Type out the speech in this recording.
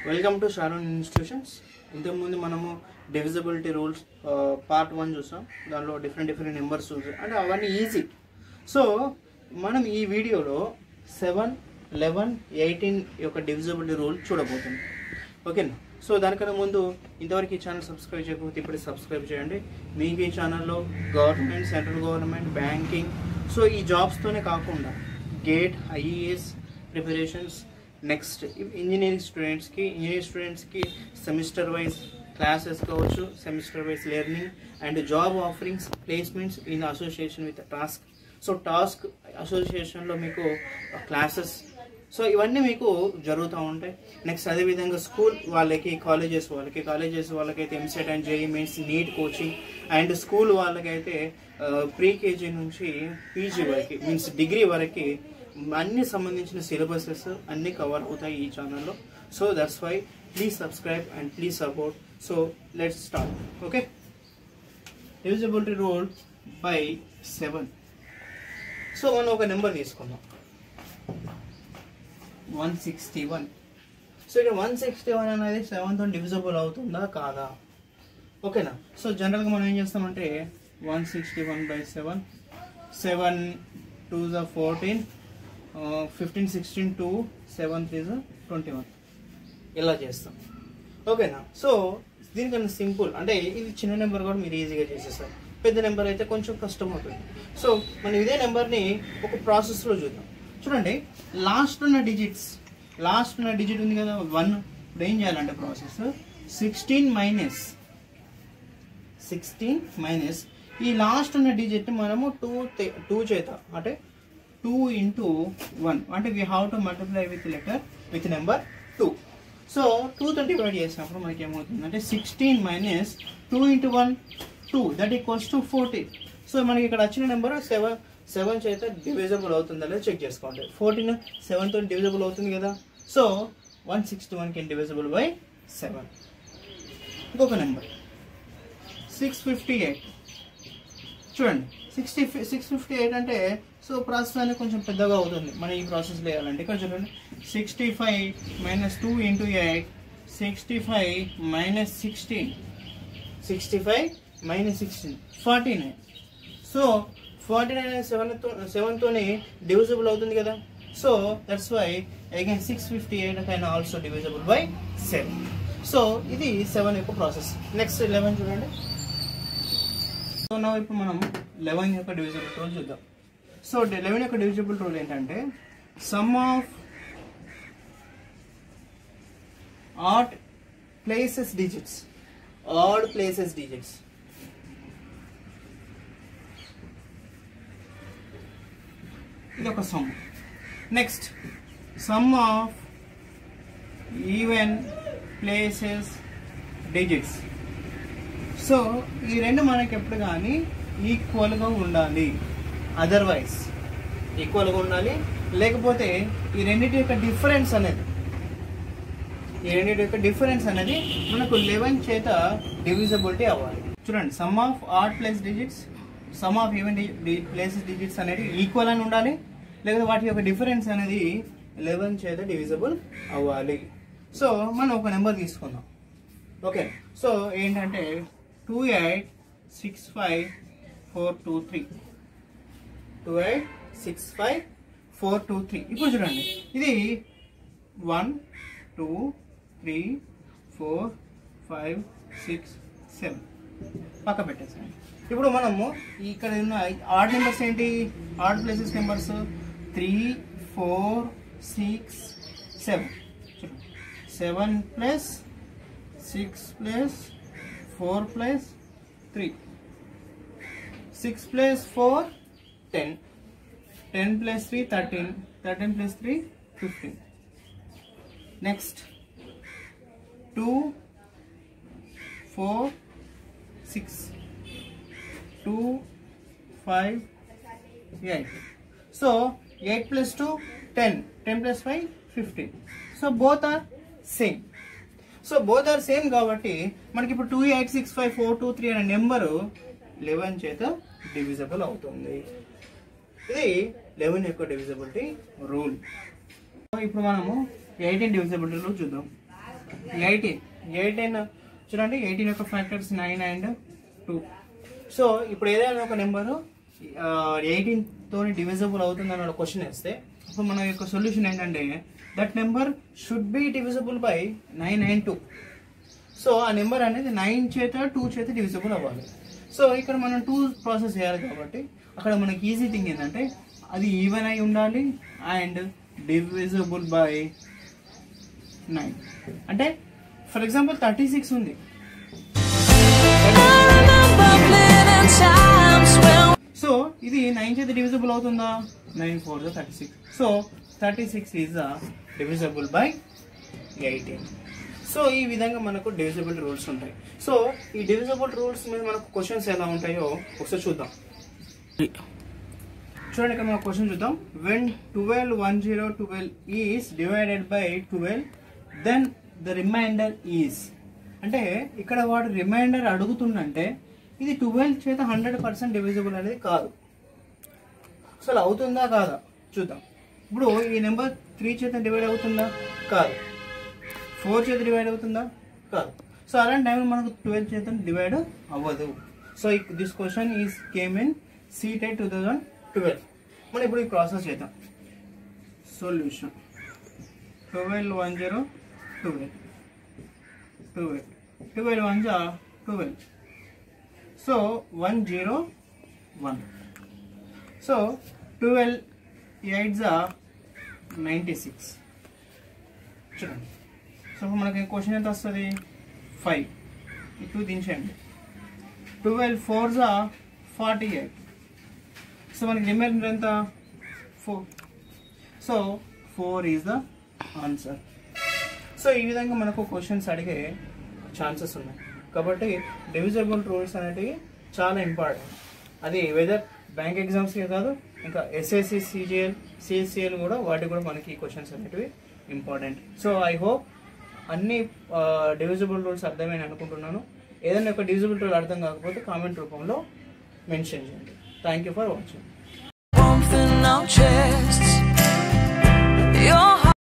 Welcome to Sharon institutions ఇంతకుముందు మనము divisibility rules part one చూసాం దానిలో డిఫరెంట్ డిఫరెంట్ నెంబర్స్ చూసాం అంటే అవన్నీ ఈజీ సో మనం ఈ వీడియోలో సెవెన్ లెవెన్ ఎయిటీన్ యొక్క డివిజిబిలిటీ రూల్ చూడబోతున్నాం ఓకేనా సో దానికన్నా ముందు ఇంతవరకు ఈ ఛానల్ సబ్స్క్రైబ్ చేయకపోతే ఇప్పుడు సబ్స్క్రైబ్ చేయండి మీకు ఈ ఛానల్లో government central government banking so ఈ జాబ్స్తోనే కాకుండా GATE IES preparations next engineering స్టూడెంట్స్కి ఇంజనీరింగ్ స్టూడెంట్స్కి సెమిస్టర్ వైజ్ క్లాసెస్ కావచ్చు semester wise learning and job offerings placements in association with TASK so TASK అసోసియేషన్లో మీకు క్లాసెస్ సో ఇవన్నీ మీకు జరుగుతూ ఉంటాయి నెక్స్ట్ అదేవిధంగా స్కూల్ వాళ్ళకి కాలేజెస్ వాళ్ళకి కాలేజెస్ వాళ్ళకైతే EAMCET and JEE means NEET coaching and school వాళ్ళకైతే ప్రీ కేజీ నుంచి పీజీ వరకు మీన్స్ డిగ్రీ వరకు అన్ని సంబంధించిన సిలబసెస్ అన్ని కవర్ అవుతాయి ఈ ఛానల్లో so that's why please subscribe and please support so let's start okay divisibility rule by seven so మనం ఒక నెంబర్ తీసుకుందాం వన్ సిక్స్టీ వన్ సో ఇక్కడ వన్ సిక్స్టీ వన్ అనేది సెవెన్తో డివిజిబుల్ అవుతుందా కాదా ఓకేనా సో జనరల్గా మనం ఏం చేస్తామంటే one sixty one by seven seven two జ fourteen fifteen sixteen two seven three జ ట్వంటీ వన్ ఇలా చేస్తాం ఓకేనా సో దీనికన్నా సింపుల్ అంటే ఇది చిన్న నెంబర్ కూడా మీరు ఈజీగా చేసేస్తారు పెద్ద నెంబర్ అయితే కొంచెం కష్టం అవుతుంది సో మనం ఇదే నెంబర్ని ఒక ప్రాసెస్లో చూద్దాం చూడండి లాస్ట్ ఉన్న డిజిట్స్ లాస్ట్ ఉన్న డిజిట్ ఉంది కదా వన్ ఇప్పుడు ఏం చేయాలంటే process sixteen minus sixteen minus ఈ లాస్ట్ ఉన్న డిజిట్ మనము టూ టూ చేత అంటే టూ ఇంటూ వన్ అంటే we have to multiply with letter with number two so టూతో డివైడ్ చేసినప్పుడు మనకి ఏమవుతుంది అంటే sixteen minus two into one two that equals to fourteen so మనకి ఇక్కడ వచ్చిన నెంబర్ సెవెన్ సెవెన్ చేత డివిజబుల్ అవుతుందా లేదా చెక్ చేసుకోండి ఫోర్టీన్ సెవెన్తో డివిజబుల్ అవుతుంది కదా so one sixty one can divisible by seven ఇంకొక నెంబర్ సిక్స్ ఫిఫ్టీ ఎయిట్ చూడండి సిక్స్టీ సిక్స్ ఫిఫ్టీ ఎయిట్ అంటే సో ప్రాసెస్ అనేది కొంచెం పెద్దగా అవుతుంది మనం ఈ ప్రాసెస్ వేయాలంటే ఇక్కడ చూడండి sixty five minus two into eight sixty five minus sixteen sixty five minus sixteen forty nine so forty nine సెవెన్తో సెవెన్తోని డివిజిబుల్ అవుతుంది కదా so that's why again six fifty eight కైనా also divisible by seven so ఇది seven యొక్క process next eleven చూడండి so నా ఇప్పుడు మనం లెవెన్ యొక్క డివిజిబుల్ రూల్ చూద్దాం సో లెవెన్ యొక్క డివిజిబుల్ రూల్ ఏంటంటే sum of odd places digits odd places digits ఇది ఒక sum next sum of even places digits so ఈ రెండు మనకి ఎప్పుడు కానీ ఈక్వల్గా ఉండాలి అదర్వైజ్ ఈక్వల్గా ఉండాలి లేకపోతే ఈ రెండింటి యొక్క డిఫరెన్స్ అనేది ఈ రెండింటి యొక్క డిఫరెన్స్ అనేది మనకు లెవెన్ చేత డివిజబిలిటీ అవ్వాలి చూడండి sum of odd place digits sum of even places digits అనేది ఈక్వల్ అని ఉండాలి లేకపోతే వాటి యొక్క డిఫరెన్స్ అనేది లెవెన్ చేత డివిజబుల్ అవ్వాలి సో మనం ఒక నెంబర్ తీసుకుందాం ఓకే సో ఏంటంటే two eight six five four two three two eight six five four two three ఇప్పుడు చూడండి ఇది one two three four five six seven పక్క పెట్టేసాను ఇప్పుడు మనము ఇక్కడ ఉన్న ఆడ్ నెంబర్స్ ఏంటి odd places numbers three four six seven seven plus six plus four plus three six plus four ten ten plus three thirteen thirteen plus three fifteen next two four six two five eight so eight plus two ten ten plus five fifteen so both are same so both are same కాబట్టి మనకి ఇప్పుడు two eight six five four two three అనే number eleven చేత divisible అవుతుంది ఇది eleven యొక్క divisibility rule ఇప్పుడు మనము ఎయిటీన్ డివిజబిలిటీ రూల్ చూద్దాం ఎయిటీన్ ఎయిటీన్ చూడండి ఎయిటీన్ యొక్క factors nine and two so ఇప్పుడు ఏదైనా ఒక నెంబరు ఎయిటీన్ తోని డివిజబుల్ అవుతుందని ఒక క్వశ్చన్ వేస్తే ఇప్పుడు మన యొక్క సొల్యూషన్ ఏంటంటే that number should be divisible by nine and two so ఆ నెంబర్ అనేది నైన్ చేత టూ చేత డివిజబుల్ అవ్వాలి సో ఇక్కడ మనం టూ ప్రాసెస్ చేయాలి కాబట్టి అక్కడ మనకి ఈజీ థింగ్ ఏంటంటే అది ఈవెన్ అయి ఉండాలి అండ్ డివిజబుల్ బై నైన్ అంటే ఫర్ ఎగ్జాంపుల్ థర్టీ సిక్స్ ఉంది సో ఇది నైన్ చేత డివిజబుల్ అవుతుందా nine four thirty six so thirty six is divisible by eighteen so ఈ విధంగా మనకు డివిజబుల్ రూల్స్ ఉంటాయి సో ఈ డివిజబుల్ రూల్స్ మీద మనకు క్వశ్చన్స్ ఎలా ఉంటాయో ఒకసారి చూద్దాం చూడండి ఇక్కడ మనం క్వశ్చన్ చూద్దాం when twelve one zero twelve is divided by twelve then the remainder is అంటే ఇక్కడ వాడు రిమైండర్ అడుగుతుందంటే ఇది ట్వెల్వ్ చేత హండ్రెడ్ పర్సెంట్ డివిజిబుల్ అనేది కాదు అసలు అవుతుందా కాదా చూద్దాం ఇప్పుడు ఈ నెంబర్ త్రీ చేత డివైడ్ అవుతుందా కాదు ఫోర్ చేత డివైడ్ అవుతుందా కాదు సో అలాంటి టైంలో మనకు ట్వెల్వ్ చేత డివైడ్ అవ్వదు so this question is came in seated two thousand twelve మనం ఇప్పుడు ఈ ప్రాసెస్ చేద్దాం solution twelve one zero twelve twelve twelve one జా twelve so one zero one so twelve eight జా నైంటీ సిక్స్ చూడండి so ఇప్పుడు మనకి క్వశ్చన్ ఎంత వస్తుంది ఫైవ్ ఈ టూ దించండి ట్వెల్వ్ ఫోర్ జా ఫార్టీ ఎయిట్ సో మనకి రిమైండర్ ఎంత four so four is the answer so ఈ విధంగా మనకు క్వశ్చన్స్ అడిగే ఛాన్సెస్ ఉన్నాయి కాబట్టి డివిజబుల్ రూల్స్ అనేటివి చాలా ఇంపార్టెంట్ అది వెదర్ బ్యాంక్ ఎగ్జామ్స్కే కాదు ఇంకా ఎస్ఎస్సి సిజిఎల్ సిఎస్సిఎల్ కూడా వాటికి కూడా మనకి ఈ క్వశ్చన్స్ అనేటివి ఇంపార్టెంట్ సో ఐ హోప్ అన్ని డివిజిబుల్ రూల్స్ అర్థమైనా అనుకుంటున్నాను ఏదైనా ఒక డివిజిబుల్ రూల్ అర్థం కాకపోతే కామెంట్ రూపంలో మెన్షన్ చేయండి thank you for watching warmth in our chests. Your